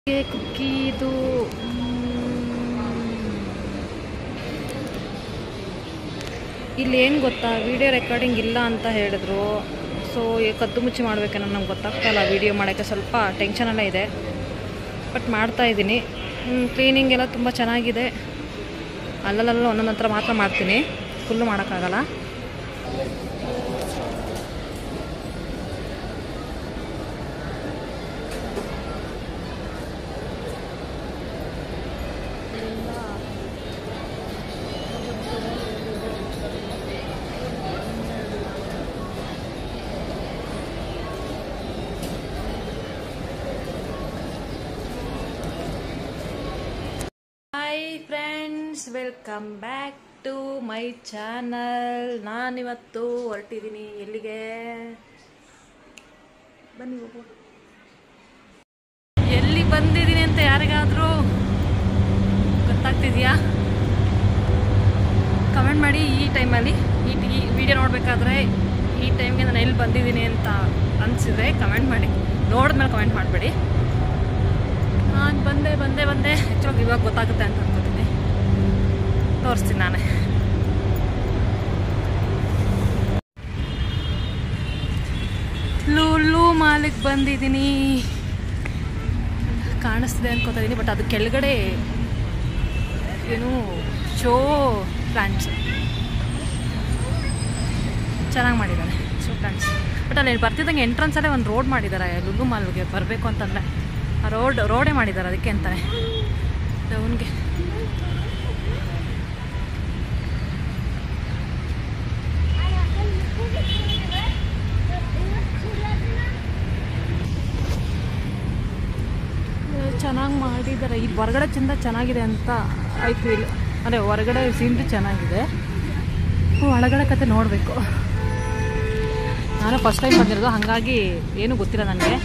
ಕುಕ್ಕಿದು ಇಲ್ಲಿ ಏನು ಗೊತ್ತಾ ವಿಡಿಯೋ ರೆಕಾರ್ಡಿಂಗ್ ಇಲ್ಲ ಅಂತ ಹೇಳಿದ್ರು ಸೊ ಕದ್ದು ಮುಚ್ಚಿ ಮಾಡ್ಬೇಕೇನೋ ನಮ್ಗೆ ಗೊತ್ತಾಗ್ತಾ ಇಲ್ಲ ವೀಡಿಯೋ ಮಾಡೋಕ್ಕೆ ಸ್ವಲ್ಪ ಟೆನ್ಷನ್ ಎಲ್ಲ ಇದೆ ಬಟ್ ಮಾಡ್ತಾ ಇದ್ದೀನಿ ಕ್ಲೀನಿಂಗ್ ಎಲ್ಲ ತುಂಬ ಚೆನ್ನಾಗಿದೆ ಅಲ್ಲಲ್ಲ ಒಂದೊಂದು ಹತ್ರ ಮಾತ್ರ ಮಾಡ್ತೀನಿ ಫುಲ್ಲು ಮಾಡೋಕ್ಕಾಗಲ್ಲ hi friends welcome back to my channel ನಾನಿವತ್ತು ಹೊರಟಿದ್ದೀನಿ ಎಲ್ಲಿಗೆ ಬನ್ನಿ ಹೋಗುವ ಎಲ್ಲಿ ಬಂದಿದ್ದೀನಿ ಅಂತ ಯಾರಿಗಾದರೂ ಗೊತ್ತಾಗ್ತಿದೆಯಾ ಕಮೆಂಟ್ ಮಾಡಿ ಈ ಟೈಮಲ್ಲಿ ಈ ಈ ವಿಡಿಯೋ ನೋಡಬೇಕಾದ್ರೆ ಈ ಟೈಮ್ಗೆ ನಾನು ಎಲ್ಲಿ ಬಂದಿದ್ದೀನಿ ಅಂತ ಅನಿಸಿದ್ರೆ ಕಮೆಂಟ್ ಮಾಡಿ ನೋಡಿದ್ಮೇಲೆ ಕಮೆಂಟ್ ಮಾಡಬೇಡಿ ನಾನು ಬಂದೆ ಬಂದೆ ಬಂದೆ ಆ್ಯಕ್ಚುಲಾಗಿ ಇವಾಗ ಗೊತ್ತಾಗುತ್ತೆ ಅಂತ ಅನ್ಕೋತೀನಿ ತೋರಿಸ್ತೀನಿ ನಾನೇ ಲೂಲು ಮಾಲಿಗೆ ಬಂದಿದ್ದೀನಿ ಕಾಣಿಸ್ತಿದೆ ಅನ್ಕೋತಾ ಬಟ್ ಅದು ಕೆಳಗಡೆ ಏನು ಶೋ ಪ್ಲಾಂಟ್ಸ್ ಚೆನ್ನಾಗಿ ಮಾಡಿದ್ದಾರೆ ಶೋ ಪ್ಲಾಂಟ್ಸ್ ಬಟ್ ಅಲ್ಲಿ ಬರ್ತಿದ್ದಂಗೆ ಎಂಟ್ರೆನ್ಸಲ್ಲೇ ಒಂದು ರೋಡ್ ಮಾಡಿದ್ದಾರೆ ಲುಲ್ಲು ಮಾಲ್ಗೆ ಬರಬೇಕು ಅಂತಂದರೆ ಆ ರೋಡ್ ರೋಡೇ ಮಾಡಿದ್ದಾರೆ ಅದಕ್ಕೆ ಅಂತಾನೆ ಅವನಿಗೆ ಚೆನ್ನಾಗಿ ಮಾಡಿದ್ದಾರೆ ಇಲ್ಲಿ ಹೊರಗಡೆ ಚೆಂದ ಚೆನ್ನಾಗಿದೆ ಅಂತ ಐ ಫೀಲ್ ಅಂದರೆ ಹೊರಗಡೆ ಸೀನ್ರಿ ಚೆನ್ನಾಗಿದೆ ಒಳಗಡೆ ಕತೆ ನೋಡಬೇಕು ನಾನು ಫಸ್ಟ್ ಟೈಮ್ ಬಂದಿರೋದು ಹಾಗಾಗಿ ಏನೂ ಗೊತ್ತಿಲ್ಲ ನನಗೆ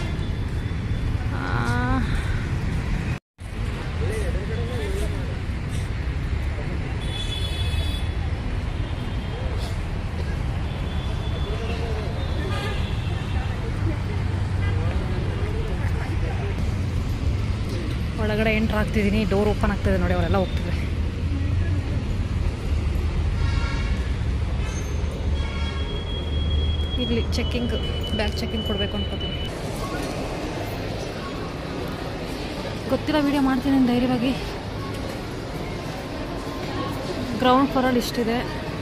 ಒಳಗಡೆ ಎಂಟ್ರ್ ಆಗ್ತಿದ್ದೀನಿ ಡೋರ್ ಓಪನ್ ಆಗ್ತಿದೆ ನೋಡಿ ಅವರೆಲ್ಲ ಹೋಗ್ತಿದೆ ಇಲ್ಲಿ ಚೆಕ್ಕಿಂಗ್ ಬ್ಯಾಗ್ ಚೆಕ್ಕಿಂಗ್ ಕೊಡಬೇಕು ಅನ್ಕೋತೀನಿ ಗೊತ್ತಿರೋ ವಿಡಿಯೋ ಮಾಡ್ತೀನಿ ಧೈರ್ಯವಾಗಿ ಗ್ರೌಂಡ್ ಫ್ಲೋರಲ್ಲಿ ಇಷ್ಟಿದೆ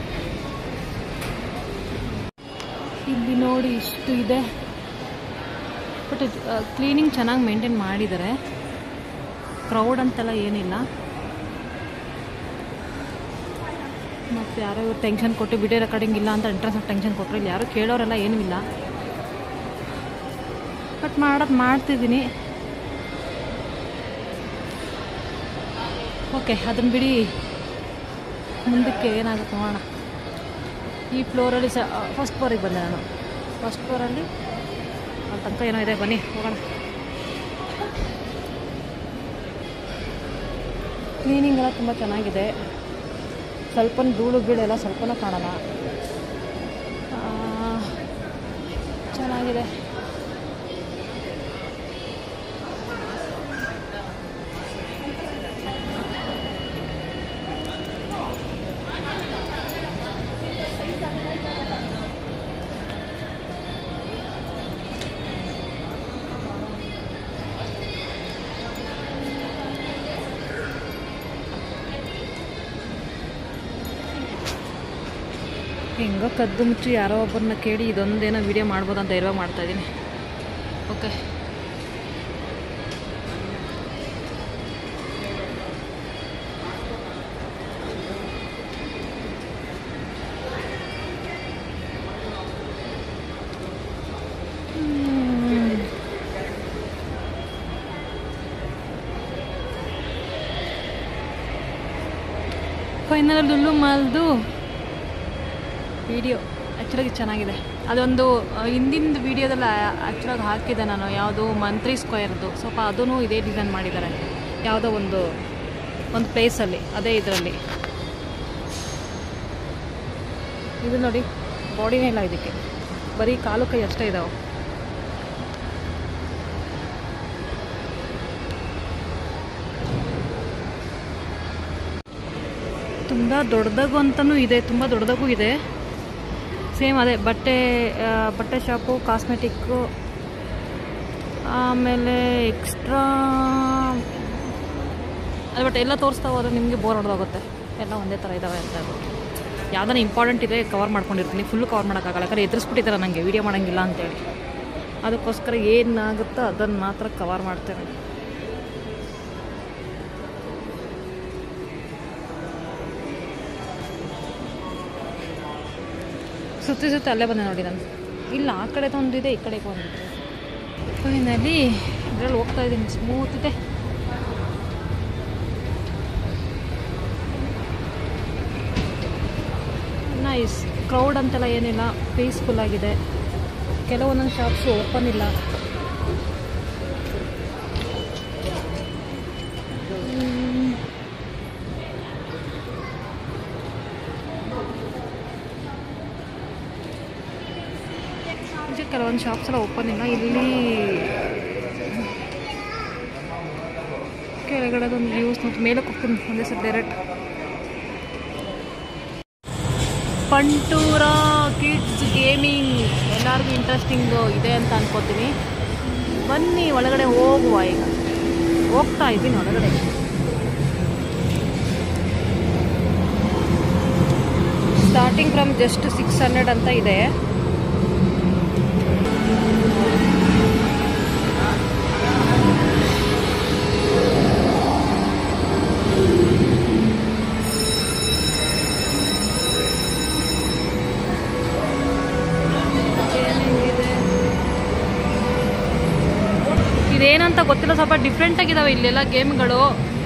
ಇಲ್ಲಿ ನೋಡಿ ಇಷ್ಟು ಇದೆ ಬಟ್ ಕ್ಲೀನಿಂಗ್ ಚೆನ್ನಾಗಿ ಮೇಂಟೈನ್ ಮಾಡಿದ್ದಾರೆ ಕ್ರೌಡ್ ಅಂತೆಲ್ಲ ಏನಿಲ್ಲ ಮತ್ತು ಯಾರೋ ಇವ್ರು ಟೆನ್ಷನ್ ಕೊಟ್ಟು ವಿಡಿಯೋ ರೆಕಾರ್ಡಿಂಗ್ ಇಲ್ಲ ಅಂತ ಎಂಟ್ರೆನ್ಸ್ ಟೆನ್ಷನ್ ಕೊಟ್ಟರು ಇಲ್ಲಿ ಯಾರು ಕೇಳೋರೆಲ್ಲ ಏನೂ ಇಲ್ಲ ಬಟ್ ಮಾಡೋದು ಮಾಡ್ತಿದ್ದೀನಿ ಓಕೆ ಅದನ್ನು ಬಿಡಿ ಮುಂದಕ್ಕೆ ಏನಾಗುತ್ತೆ ನೋಡೋಣ ಈ ಫ್ಲೋರಲ್ಲಿ ಸ ಫಸ್ಟ್ ಫ್ಲೋರಿಗೆ ಬಂದೆ ನಾನು ಫಸ್ಟ್ ಫ್ಲೋರಲ್ಲಿ ಅಲ್ಲಿ ತನಕ ಏನೋ ಇದೆ ಬನ್ನಿ ಹೋಗೋಣ ಕ್ಲೀನಿಂಗ್ ಎಲ್ಲ ತುಂಬ ಚೆನ್ನಾಗಿದೆ ಸ್ವಲ್ಪ ಧೂಳು ಬೀಳೆಲ್ಲ ಸ್ವಲ್ಪನೂ ಕಾಣಲ್ಲ ಚೆನ್ನಾಗಿದೆ ಹೆಂಗೋ ಕದ್ದು ಮುಚ್ಚಿ ಯಾರೋ ಒಬ್ಬರನ್ನ ಕೇಳಿ ಇದೊಂದೇನೋ ವಿಡಿಯೋ ಮಾಡ್ಬೋದು ಅಂತ ಧೈರ್ಯವಾಗಿ ಮಾಡ್ತಾಯಿದ್ದೀನಿ ಓಕೆ ಫೈನಲ್ ಲುಲ್ಲು ಮಾಲ್ದು ವಿಡಿಯೋ ಆ್ಯಕ್ಚುಲಾಗಿ ಚೆನ್ನಾಗಿದೆ ಅದೊಂದು ಹಿಂದಿನ ವೀಡಿಯೋದಲ್ಲಿ ಆ್ಯಕ್ಚುಲಾಗಿ ಹಾಕಿದ್ದೆ ನಾನು ಯಾವುದು ಮಂತ್ರಿ ಸ್ಕ್ವೇರ್ದು ಸ್ವಲ್ಪ ಅದೂ ಇದೇ ಡಿಸೈನ್ ಮಾಡಿದ್ದಾರೆ ಯಾವುದೋ ಒಂದು ಒಂದು ಪ್ಲೇಸಲ್ಲಿ ಅದೇ ಇದರಲ್ಲಿ ಇದು ನೋಡಿ ಬಾಡಿನೇ ಇಲ್ಲ ಇದಕ್ಕೆ ಬರೀ ಕಾಲು ಕೈ ಅಷ್ಟೇ ಇದಾವೆ ತುಂಬ ದೊಡ್ಡದಾಗೂ ಅಂತಲೂ ಇದೆ ತುಂಬ ದೊಡ್ಡದಾಗೂ ಇದೆ ಸೇಮ್ ಅದೇ ಬಟ್ಟೆ ಆ, ಬಟ್ಟೆ ಶಾಪು ಕಾಸ್ಮೆಟಿಕ್ಕು ಆಮೇಲೆ ಎಕ್ಸ್ಟ್ರಾ ಅದು ಬಟ್ ಎಲ್ಲ ತೋರಿಸ್ತಾ ಹೋದ್ರೆ ನಿಮಗೆ ಬೋರ್ ಹೊಡೆದೋಗುತ್ತೆ ಎಲ್ಲ ಒಂದೇ ಥರ ಇದ್ದಾವೆ ಅಂತ ಹೇಳ್ಬಿಟ್ಟು ಯಾವ್ದಾನ ಇಂಪಾರ್ಟೆಂಟ್ ಇದೆ ಕವರ್ ಮಾಡ್ಕೊಂಡಿರ್ತೀನಿ ಫುಲ್ ಕವರ್ ಮಾಡೋಕ್ಕಾಗಲ್ಲ ಯಾಕಂದ್ರೆ ಎದುರಿಸ್ಬಿಟ್ಟಿದ್ದಾರೆ ನನಗೆ ವೀಡಿಯೋ ಮಾಡೋಂಗಿಲ್ಲ ಅಂತೇಳಿ ಅದಕ್ಕೋಸ್ಕರ ಏನಾಗುತ್ತೋ ಅದನ್ನು ಮಾತ್ರ ಕವರ್ ಮಾಡ್ತೇನೆ ಸುತ್ತಿ ಸುತ್ತಿ ಅಲ್ಲೇ ಬಂದೆ ನೋಡಿ ನಾನು ಇಲ್ಲ ಆ ಕಡೆ ಒಂದಿದೆ ಈ ಕಡೆಗೆ ಒಂದಿದೆ ಫೈನಲಿ ಇದರಲ್ಲಿ ಹೋಗ್ತಾ ಇದ್ದೀನಿ ಸ್ಮೂತ್ ಇದೆ ನೈಸ್ ಕ್ರೌಡ್ ಅಂತೆಲ್ಲ ಏನಿಲ್ಲ ಪೀಸ್ಫುಲ್ ಆಗಿದೆ ಕೆಲವೊಂದೊಂದು ಶಾಪ್ಸು ಓಪನ್ ಇಲ್ಲ ಹ್ಮ್. ನಿಜ ಕೆಲವೊಂದು ಶಾಪ್ಸ್ ಎಲ್ಲ ಓಪನ್ ಇಲ್ಲ ಇಲ್ಲಿ ಕೆಳಗಡೆ ಒಂದು ವ್ಯೂಸ್ ಮತ್ತು ಮೇಲೆ ಹೋಗ್ತೀನಿ ಒಂದೇ ಸರ್ ಡೈರೆಕ್ಟ್ ಪಂಟೂರ ಕಿಡ್ಸ್ ಗೇಮಿಂಗ್ ಎಲ್ಲರಿಗೂ ಇಂಟ್ರೆಸ್ಟಿಂಗ್ ಇದೆ ಅಂತ ಅನ್ಕೋತೀನಿ ಬನ್ನಿ ಒಳಗಡೆ ಹೋಗುವ ಈಗ ಹೋಗ್ತಾ ಇದ್ದೀನಿ ಒಳಗಡೆ starting from just six hundred ಅಂತ ಇದೆ ಏನೇನಿದೆ? ಇದೇನಂತ ಗೊತ್ತಿಲ್ಲ ಸ್ವಲ್ಪ ಡಿಫ್ರೆಂಟ್ ಆಗಿದಾವೆ ಇಲ್ಲೆಲ್ಲ ಗೇಮ್ಗಳು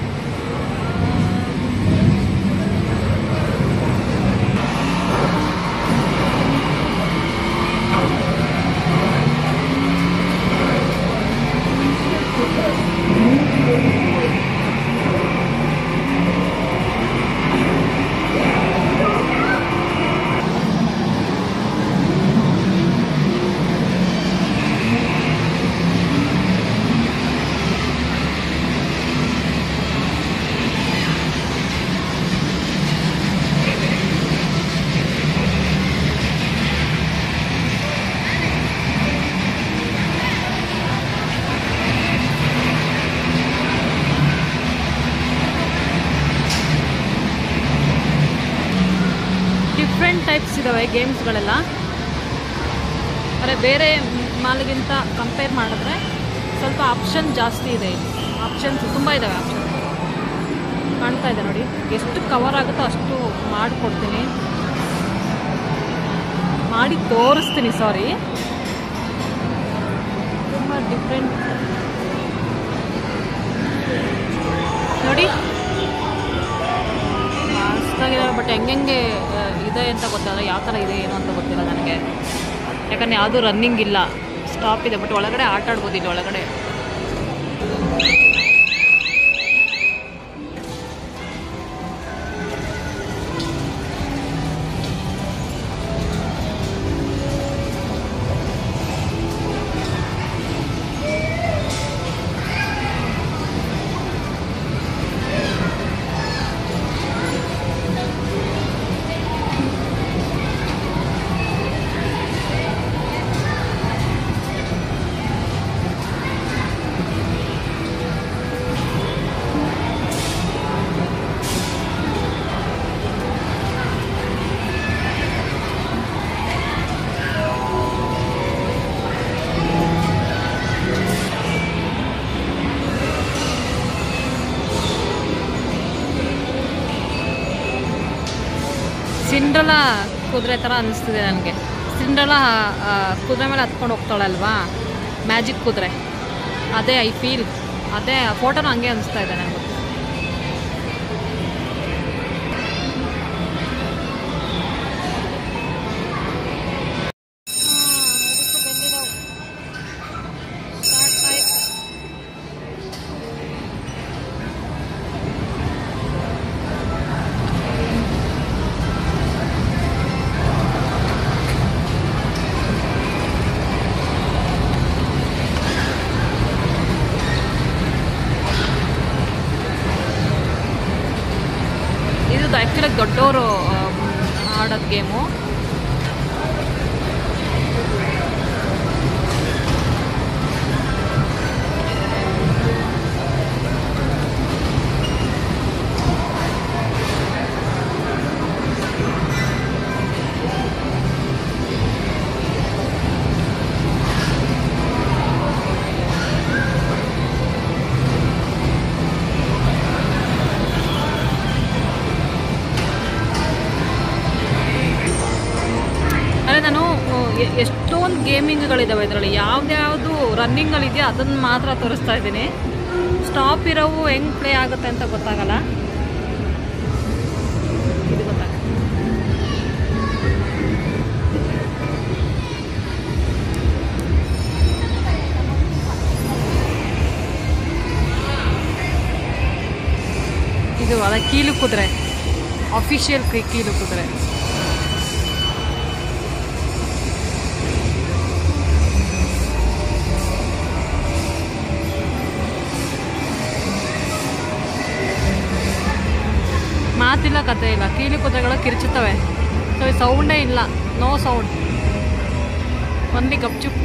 ಡಿಫ್ರೆಂಟ್ ಟೈಪ್ಸ್ ಇದಾವೆ ಗೇಮ್ಸ್ಗಳೆಲ್ಲ ಅಂದರೆ ಬೇರೆ ಮಾಲ್ಗಿಂತ ಕಂಪೇರ್ ಮಾಡಿದ್ರೆ ಸ್ವಲ್ಪ ಆಪ್ಷನ್ ಜಾಸ್ತಿ ಇದೆ ಇಲ್ಲಿ ಆಪ್ಷನ್ಸ್ ತುಂಬ ಇದ್ದಾವೆ ಆಪ್ಷನ್ಸ್ ಕಾಣ್ತಾ ಇದೆ ನೋಡಿ ಎಷ್ಟು ಕವರ್ ಆಗುತ್ತೋ ಅಷ್ಟು ಮಾಡಿಕೊಡ್ತೀನಿ ಮಾಡಿ ತೋರಿಸ್ತೀನಿ ಸಾರಿ ತುಂಬ ಡಿಫ್ರೆಂಟ್ ನೋಡಿ ಮಸ್ತಾಗಿದೆ ಬಟ್ ಹೆಂಗೆ ಇದೆ ಅಂತ ಗೊತ್ತಿಲ್ಲ ಯಾವ ಥರ ಇದೆ ಏನು ಅಂತ ಗೊತ್ತಿಲ್ಲ ನನಗೆ ಯಾಕಂದ್ರೆ ಯಾವುದೂ ರನ್ನಿಂಗ್ ಇಲ್ಲ ಸ್ಟಾಪ್ ಇದೆ ಬಟ್ ಒಳಗಡೆ ಆಟ ಆಡ್ಬೋದು ಇಲ್ಲಿ ಒಳಗಡೆ ಸಿಂಡ್ರಲ ಕುದುರೆ ಥರ ಅನಿಸ್ತಿದೆ ನನಗೆ ಸಿಂಡ್ರಲ ಕುದುರೆ ಮೇಲೆ ಹತ್ಕೊಂಡು ಹೋಗ್ತಾಳಲ್ವಾ ಮ್ಯಾಜಿಕ್ ಕುದುರೆ ಅದೇ ಐ ಫೀಲ್ ಅದೇ ಫೋಟೋನ ಹಂಗೆ ಅನಿಸ್ತಾ ಇದೆ ನನಗೆ ಇದು ಆ್ಯಕ್ಚುಲಾಗಿ ದೊಡ್ಡವರು ಆಡೋದು ಗೇಮು ಅದೇ ನಾನು ಎ- ಎಷ್ಟೊಂದು ಗೇಮಿಂಗ್ಗಳಿದ್ದಾವೆ ಇದರಲ್ಲಿ ಯಾವ್ದ್ಯಾವುದು ರನ್ನಿಂಗ್ಗಳಿದೆಯೋ ಅದನ್ನು ಮಾತ್ರ ತೋರಿಸ್ತಾ ಇದ್ದೀನಿ ಸ್ಟಾಪ್ ಇರೋವು ಹೆಂಗೆ ಪ್ಲೇ ಆಗುತ್ತೆ ಅಂತ ಗೊತ್ತಾಗಲ್ಲ ಇದು ಗೊತ್ತಾಗ ಇದು ಅದ ಕೀಲು ಕುದುರೆ ಅಫಿಷಿಯಲ್ ಕೀಲು ಕುದುರೆ ಮಾತಿಲ್ಲ ಕತೆ ಇಲ್ಲ ಕೀಲಿ ಕುದುರೆಗಳು ಕಿರ್ಚುತ್ತವೆ ಸೊ ಸೌಂಡೇ ಇಲ್ಲ ನೋ ಸೌಂಡ್ ಒನ್ಲಿ ಗಪ್ಚುಪ್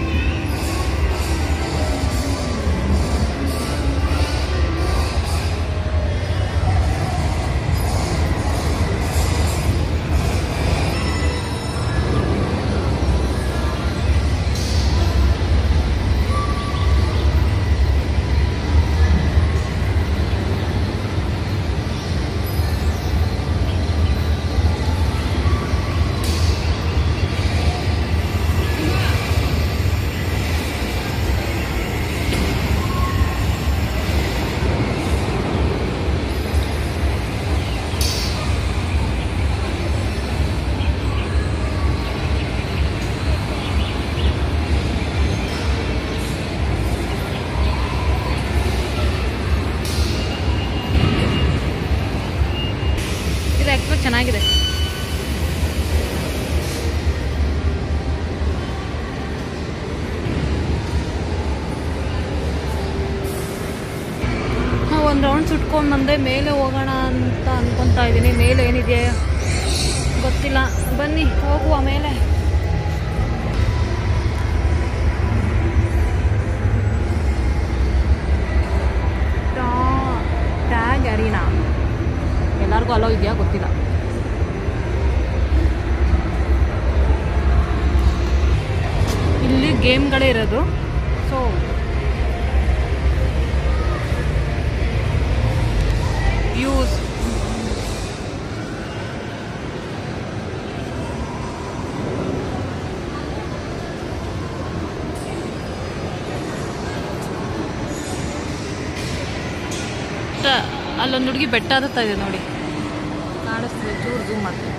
ಇದು ಆ್ಯಕ್ಚುಲಿ ಚೆನ್ನಾಗಿದೆ ಒಂದು ರೌಂಡ್ ಸುಟ್ಕೊಂಡು ಬಂದೆ ಮೇಲೆ ಹೋಗೋಣ ಅಂತ ಅನ್ಕೊತಾ ಇದ್ದೀನಿ ಮೇಲೆ ಏನಿದೆ ಗೊತ್ತಿಲ್ಲ ಬನ್ನಿ ಹೋಗುವ ಮೇಲೆ ಟ್ಯಾಗ್ ಅರೀನಾ ಎಲ್ಲರಿಗೂ ಅಲೋ ಇದೆಯಾ ಗೊತ್ತಿಲ್ಲ ಇಲ್ಲಿ ಗೇಮ್ಗಳೇ ಇರೋದು ಸೊ ಯೂಸ್ ಅಲ್ಲೊಂದು ಹುಡುಗಿ ಬೆಟ್ಟ ಹತ್ತುತ್ತಾ ಇದೆ ನೋಡಿ ಕಾಣಿಸ್ತಿದೆ ಚೂರು ಝೂಮ್ ಮಾಡ್ತೀನಿ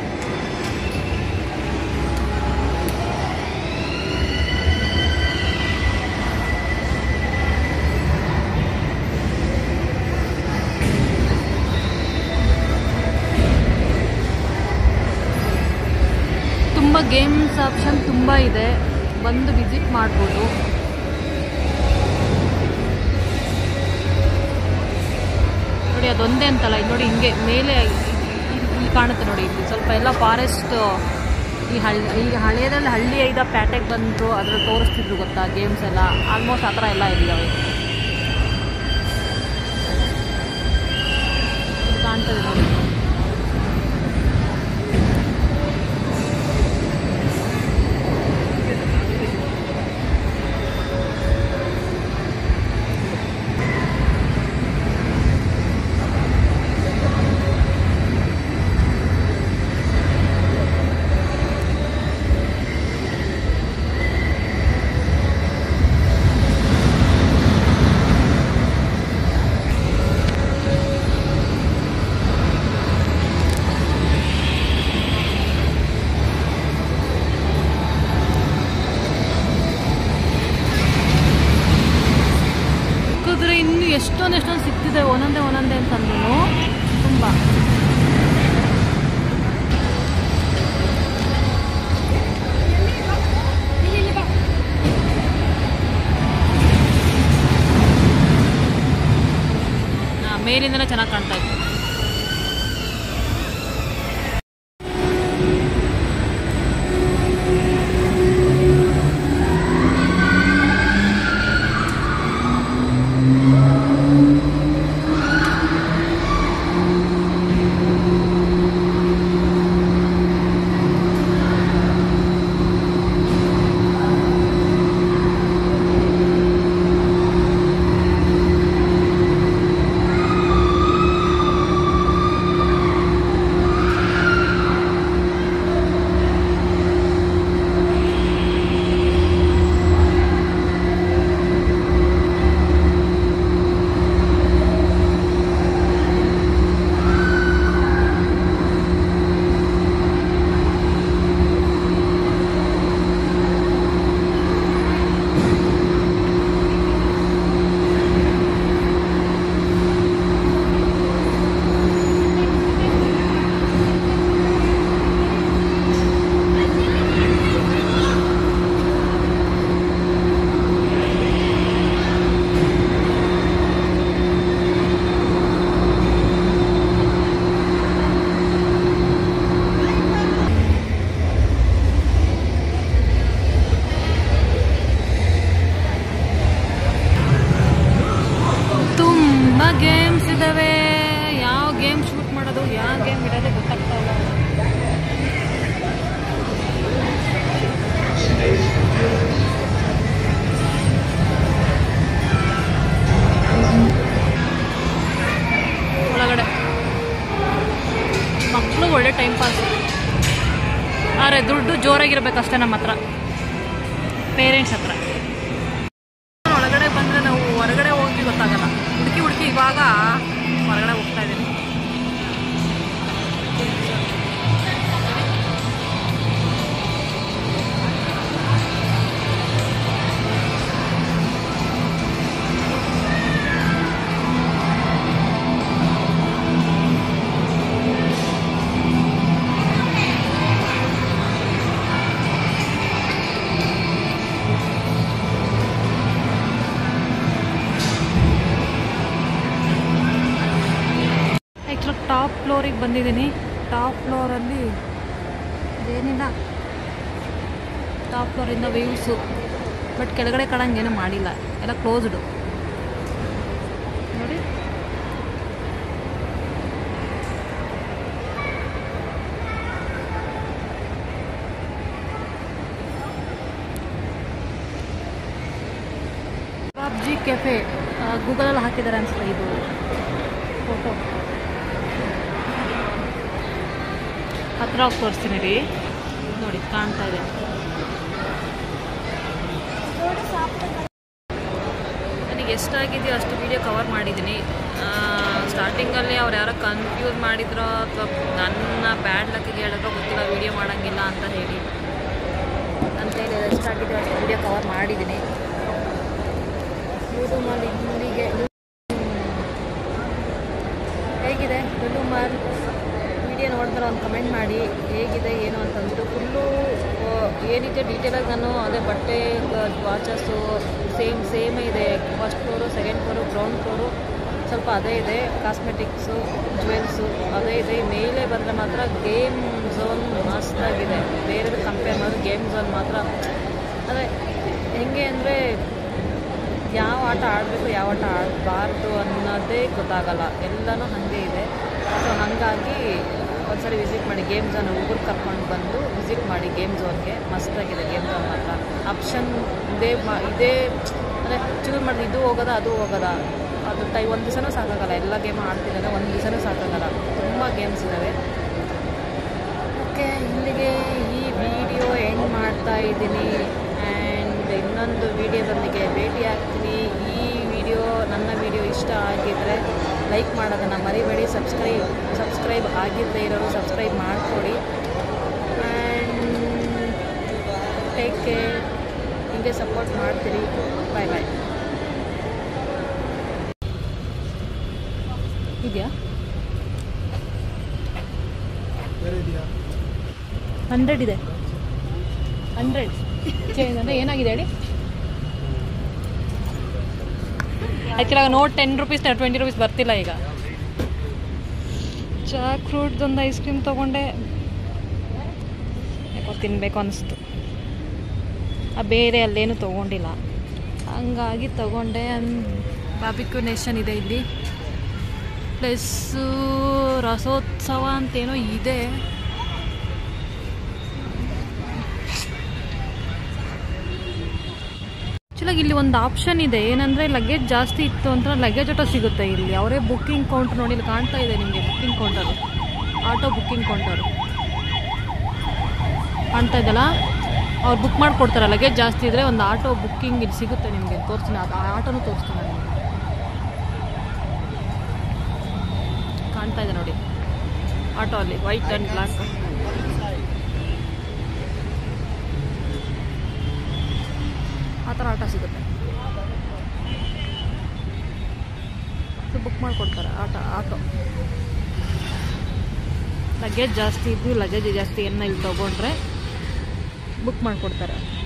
ತುಂಬ ಗೇಮ್ಸ್ ಆಪ್ಷನ್ ತುಂಬ ಇದೆ ಬಂದು ವಿಸಿಟ್ ಮಾಡ್ಬೋದು ನೋಡಿ ಅದೊಂದೇ ಅಂತಲ್ಲ ಇದು ನೋಡಿ ಹಿಂಗೆ ಮೇಲೆ ಇಲ್ಲಿ ಕಾಣುತ್ತೆ ನೋಡಿ ಇಲ್ಲಿ ಸ್ವಲ್ಪ ಎಲ್ಲ ಫಾರೆಸ್ಟ್ ಈ ಹಳ್ಳಿ ಈಗ ಹಳೆಯದಲ್ಲಿ ಹಳ್ಳಿ ಐದ ಪ್ಯಾಟೆಗೆ ಬಂತು ಅದ್ರಲ್ಲಿ ತೋರಿಸ್ತಿದ್ರು ಗೊತ್ತಾ ಗೇಮ್ಸ್ ಎಲ್ಲ ಆಲ್ಮೋಸ್ಟ್ ಆ ಥರ ಎಲ್ಲ ಇದ್ದಾವೆ ಇದು ಕಾಣ್ತದೆ ನೋಡಿ ಸಿಕ್ಕಿದ್ರೆ ಇನ್ನು ಎಷ್ಟೊಂದು ಎಷ್ಟೊಂದು ಸಿಗ್ತಿದೆ ಒಂದೊಂದೇ ಒಂದೊಂದೇ ಅಂತಂದ್ರೂ ತುಂಬ ಮೇಲಿಂದನೇ ಚೆನ್ನಾಗಿ ಕಾಣ್ತಾ ಇತ್ತು ಗೇಮ್ಸ್ ಇದ್ದಾವೆ ಯಾವ ಗೇಮ್ ಶೂಟ್ ಮಾಡೋದು ಯಾವ ಗೇಮ್ ಇಡೋದು ಗೊತ್ತಾಗ್ತಾ ಇಲ್ಲ ಒಳಗಡೆ ಮಕ್ಕಳು ಒಳ್ಳೆ ಟೈಮ್ ಪಾಸ್ ಆದರೆ ದುಡ್ಡು ಜೋರಾಗಿರ್ಬೇಕಷ್ಟೇ ನಮ್ಮ ಹತ್ರ ಪೇರೆಂಟ್ಸ್ ಹತ್ರ ಒಳಗಡೆ ಬಂದರೆ ನಾವು ಹೊರಗಡೆ ಹೋಗಿ ಗೊತ್ತಾಗಲ್ಲ ಹುಡುಕಿ ಹುಡುಕಿ ಇವಾಗ ಹೊರಗಡೆ ಹೋಗ್ತಾ ಇದ್ದೀನಿ ಆ್ಯಕ್ಚುಲಿ ಟಾಪ್ ಫ್ಲೋರಿಗೆ ಬಂದಿದ್ದೀನಿ ಟಾಪ್ ಫ್ಲೋರಲ್ಲಿ ಏನಿಲ್ಲ ಟಾಪ್ ಫ್ಲೋರಿಂದ ವ್ಯೂಸು ಬಟ್ ಕೆಳಗಡೆ ಕಾಣಂಗೇನು ಮಾಡಿಲ್ಲ ಎಲ್ಲ ಕ್ಲೋಸ್ಡು ನೋಡಿ ಪಬ್ಜಿ ಕೆಫೆ ಗೂಗಲಲ್ಲಿ ಹಾಕಿದ್ದಾರೆ ಅನ್ಸುತ್ತೆ ಇದು ಫೋಟೋ ಹತ್ರ ಹೋಗಿ ತೋರಿಸ್ತೀನಿ ರೀ ನೋಡಿ ಕಾಣ್ತಾ ಇದೆ ನನಗೆ ಎಷ್ಟಾಗಿದೆಯೋ ಅಷ್ಟು ವಿಡಿಯೋ ಕವರ್ ಮಾಡಿದ್ದೀನಿ ಸ್ಟಾರ್ಟಿಂಗಲ್ಲಿ ಅವ್ರು ಯಾರೋ ಕನ್ಫ್ಯೂಸ್ ಮಾಡಿದ್ರೋ ಅಥವಾ ನನ್ನ ಬ್ಯಾಡ್ ಲಕ್ಕಿಗೆ ಹೇಳಿದ್ರೋ ಗೊತ್ತಿಲ್ಲ ವಿಡಿಯೋ ಮಾಡೋಂಗಿಲ್ಲ ಅಂತ ಹೇಳಿ ಅಂತ ಹೇಳಿ ಎಷ್ಟಾಗಿದೆಯೋ ಅಷ್ಟು ವಿಡಿಯೋ ಕವರ್ ಮಾಡಿದ್ದೀನಿ ಯೂಟ್ಯೂಬಲ್ಲಿ ಇಲ್ಲಿಗೆ ಹೇಗಿದೆ ಲುಲು ಮಾಲ್ ವಿಡಿಯೋ ನೋಡಿದ್ರೆ ಒಂದು ಕಮೆಂಟ್ ಮಾಡಿ ಹೇಗಿದೆ ಏನು ಅಂತಂದ್ಬಿಟ್ಟು ಫುಲ್ಲು ಏನಿದೆ ಡೀಟೇಲಾಗಿ ನಾನು ಅದೇ ಬಟ್ಟೆ ವಾಚಸ್ಸು ಸೇಮ್ ಸೇಮೇ ಇದೆ first floor second floor ground floor ಸ್ವಲ್ಪ ಅದೇ ಇದೆ ಕಾಸ್ಮೆಟಿಕ್ಸು ಜ್ಯುವೆಲ್ಸು ಅದೇ ಇದೆ ಮೇಲೆ ಬಂದರೆ ಮಾತ್ರ ಗೇಮ್ ಝೋನ್ ಮಸ್ತಾಗಿದೆ ಬೇರೆದು ಕಂಪೇರ್ ಮಾಡಿದ್ರೆ ಗೇಮ್ ಝೋನ್ ಮಾತ್ರ ಅದೇ ಹೆಂಗೆ ಅಂದರೆ ಯಾವ ಆಟ ಆಡಬೇಕು ಯಾವ ಆಟ ಆಡಬಾರ್ದು ಅನ್ನೋದೇ ಗೊತ್ತಾಗಲ್ಲ ಎಲ್ಲನೂ ಹಾಗೆ ಇದೆ ಸೊ ಹಾಗಾಗಿ ಒಂದ್ಸರಿ ವಿಸಿಟ್ ಮಾಡಿ ಗೇಮ್ ಝೋನ್ ಹುಡುಗರು ಕರ್ಕೊಂಡು ಬಂದು ವಿಸಿಟ್ ಮಾಡಿ ಗೇಮ್ ಝೋನ್ಗೆ ಮಸ್ತಾಗಿದೆ ಗೇಮ್ ಝೋನ್ ಮಾತ್ರ ಆಪ್ಷನ್ ಇದೇ ಮಾ ಇದೇ ಅಂದರೆ ಚೂಸ್ ಮಾಡಿದ್ರೆ ಇದು ಹೋಗೋದಾ ಅದು ಹೋಗೋದಾ ಅದು ಟೈ ಒಂದು ದಿವಸನೂ ಸಾಕಾಗಲ್ಲ ಎಲ್ಲ ಗೇಮ್ ಆಡ್ತಿದ್ದಾರೆ ಒಂದು ದಿವಸನೂ ಸಾಕಾಗಲ್ಲ ತುಂಬ ಗೇಮ್ಸ್ ಇದ್ದಾವೆ ಓಕೆ ಇಲ್ಲಿಗೆ ಈ ವಿಡಿಯೋ ಎಂಡ್ ಮಾಡ್ತಾ ಇದ್ದೀನಿ ಆ್ಯಂಡ್ ಇನ್ನೊಂದು ವಿಡಿಯೋದೊಂದಿಗೆ ಭೇಟಿ ಆಗ್ತೀನಿ ಈ ವಿಡಿಯೋ ನನ್ನ ವಿಡಿಯೋ ಇಷ್ಟ ಆಗಿದ್ದರೆ ಲೈಕ್ ಮಾಡೋದನ್ನು ಮರಿಬೇಡಿ ಸಬ್ಸ್ಕ್ರೈಬ್ ಸಬ್ಸ್ಕ್ರೈಬ್ ಆಗಿದ್ದೇ ಇರೋರು ಸಬ್ಸ್ಕ್ರೈಬ್ ಮಾಡಿಕೊಡಿ ಆ್ಯಂಡ್ ಟೇಕ್ ಕೇರ್ ಹಿಂಗೆ ಸಪೋರ್ಟ್ ಮಾಡ್ತೀರಿ ಬಾಯ್ ಬಾಯ್ ಇದೆಯಾ ಹಂಡ್ರೆಡ್ ಇದೆ ಹಂಡ್ರೆಡ್ ಚೇಂಜ್ ಅಂದರೆ ಏನಾಗಿದೆ ಹೇಳಿ ಆ್ಯಕ್ಚುಲಾಗ note ten rupees twenty rupees ಬರ್ತಿಲ್ಲ ಈಗ ಜಾಕ್ ಫ್ರೂಟ್ದೊಂದು ಐಸ್ ಕ್ರೀಮ್ ತೊಗೊಂಡೆ ಯಾಕೋ ತಿನ್ನಬೇಕು ಅನಿಸ್ತು ಆ ಬೇರೆ ಅಲ್ಲೇನು ತೊಗೊಂಡಿಲ್ಲ ಹಂಗಾಗಿ ತೊಗೊಂಡೆ ಬಾಬಿಕ್ಯೂ ನೇಷನ್ ಇದೆ ಇಲ್ಲಿ ಪ್ಲಸ್ಸು ರಸೋತ್ಸವ ಅಂತೇನೋ ಇದೆ ಆ್ಯಕ್ಚುಲಾಗಿ ಇಲ್ಲಿ ಒಂದು ಆಪ್ಷನ್ ಇದೆ ಏನಂದರೆ ಲಗೇಜ್ ಜಾಸ್ತಿ ಇತ್ತು ಅಂತ ಲಗೇಜ್ ಆಟೋ ಸಿಗುತ್ತೆ ಇಲ್ಲಿ ಅವರೇ ಬುಕ್ಕಿಂಗ್ ಕೌಂಟರ್ ನೋಡಿ ಇಲ್ಲಿ ಕಾಣ್ತಾ ಇದೆ ನಿಮಗೆ booking counter auto booking counter ಕಾಣ್ತಾ ಇದೆಯಲ್ಲ ಅವ್ರು ಬುಕ್ ಮಾಡಿಕೊಡ್ತಾರೆ ಲಗೇಜ್ ಜಾಸ್ತಿ ಇದ್ದರೆ ಒಂದು ಆಟೋ ಬುಕ್ಕಿಂಗ್ ಇಲ್ಲಿ ಸಿಗುತ್ತೆ ನಿಮಗೆ ತೋರಿಸ್ತೀನಿ ಅದು ಆ ಆಟೋನು ತೋರಿಸ್ತೀನಿ ನಿಮಗೆ ಕಾಣ್ತಾ ಇದೆ ನೋಡಿ ಆಟೋ ಅಲ್ಲಿ ವೈಟ್ ಆ್ಯಂಡ್ ಬ್ಲ್ಯಾಕ್ ಆ ಥರ ಆಟೋ ಸಿಗುತ್ತೆ ಬುಕ್ ಮಾಡಿಕೊಡ್ತಾರೆ ಆಟ ಆಟೋ ಲಗೇಜ್ ಜಾಸ್ತಿ ಇದ್ದು ಲಗೇಜ್ ಜಾಸ್ತಿ ಏನ ಇಲ್ಲಿ ತೊಗೊಂಡ್ರೆ ಬುಕ್ ಮಾಡಿಕೊಡ್ತಾರೆ